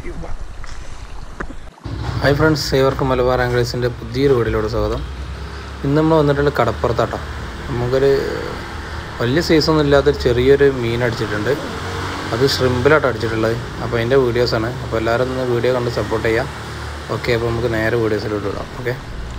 hi friends ഏവർക്കും മലബാർ ആംഗ്ലേഴ്സിൻ്റെ പുതിയൊരു വീഡിയോയിലൂടെ സ്വാഗതം ഇന്ന് നമ്മൾ വന്നിട്ടുള്ള കടപ്പുറത്താട്ടോ നമുക്കൊരു വലിയ സൈസൊന്നും ഇല്ലാത്തൊരു ചെറിയൊരു മീൻ അടിച്ചിട്ടുണ്ട് അത് ഷ്രിമ്പിലാട്ടോ അടിച്ചിട്ടുള്ളത് അപ്പോൾ അതിൻ്റെ വീഡിയോസാണ് അപ്പോൾ എല്ലാവരും ഒന്ന് വീഡിയോ കണ്ട് സപ്പോർട്ട് ചെയ്യാം ഓക്കെ അപ്പോൾ നമുക്ക് നേരെ വീഡിയോസിലോട്ട് വിടാം ഓക്കെ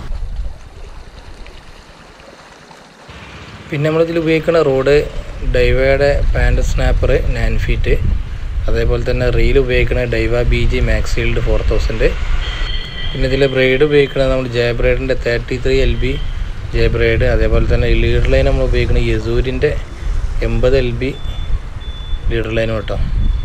പിന്നെ നമ്മളിതിൽ ഉപയോഗിക്കുന്ന റോഡ് ഡൈവയുടെ പാൻറ് സ്നാപ്പർ നയൻ ഫീറ്റ് അതേപോലെ തന്നെ റീൽ ഉപയോഗിക്കുന്ന Daiwa B G max field four thousand പിന്നെ ഇതിൽ ബ്രൈഡ് ഉപയോഗിക്കുന്നത് നമ്മൾ ജയ ബ്രൈഡിൻ്റെ thirty three L B Jaya braid അതേപോലെ തന്നെ ലീഡർ ലൈൻ നമ്മൾ ഉപയോഗിക്കുന്ന യസൂരിൻ്റെ എൺപത് എൽ ബി ലീഡർ ലൈനും കേട്ടോ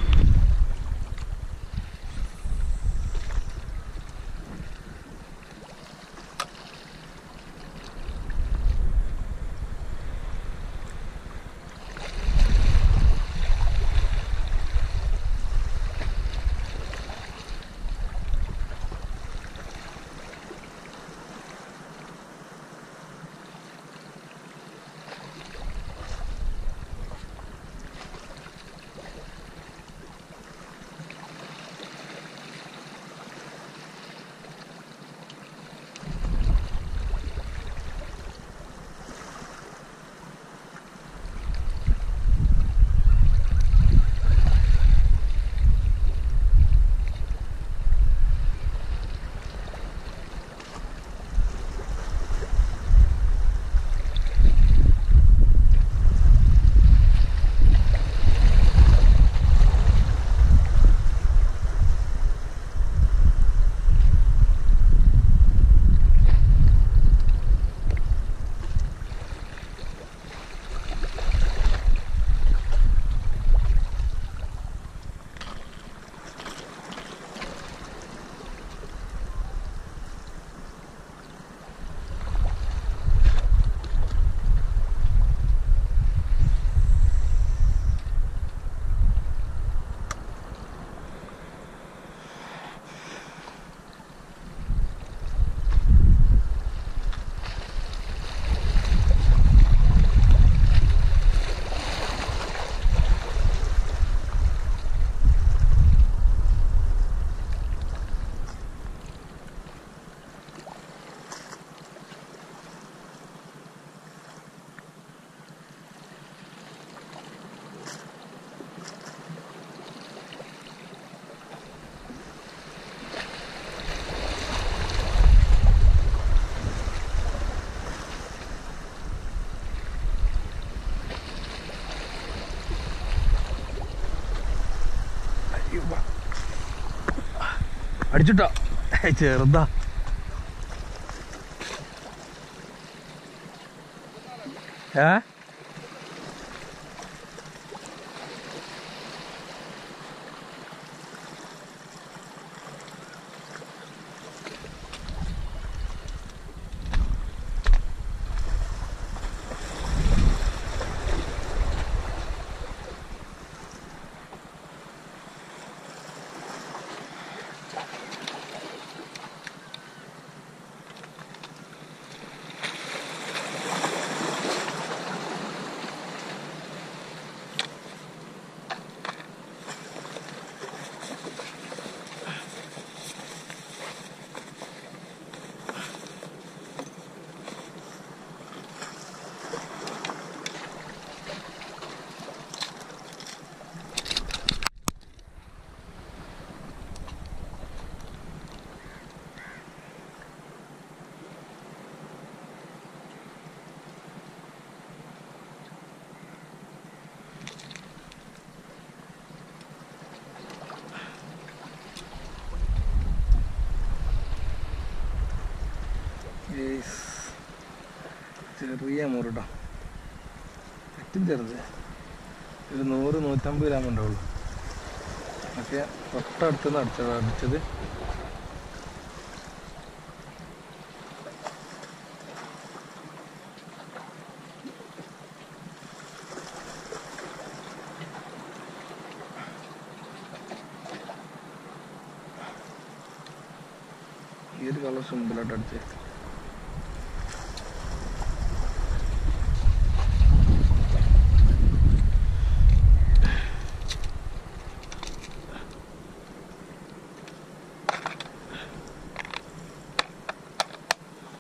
അടിച്ചിട്ടോ ചെറുതാ ഏ ചെറിയ മുറിട്ടോ ഏറ്റവും ചെറുത് ഒരു നൂറ് നൂറ്റമ്പത് ഗ്രാം ഉണ്ടാവുള്ളൂ ഒക്കെ തൊട്ടടുത്തുനിന്ന് അടിച്ചത് അടിച്ചത് ഈ ഒരു കളർ സിമ്പിളായിട്ട് അടിച്ചേ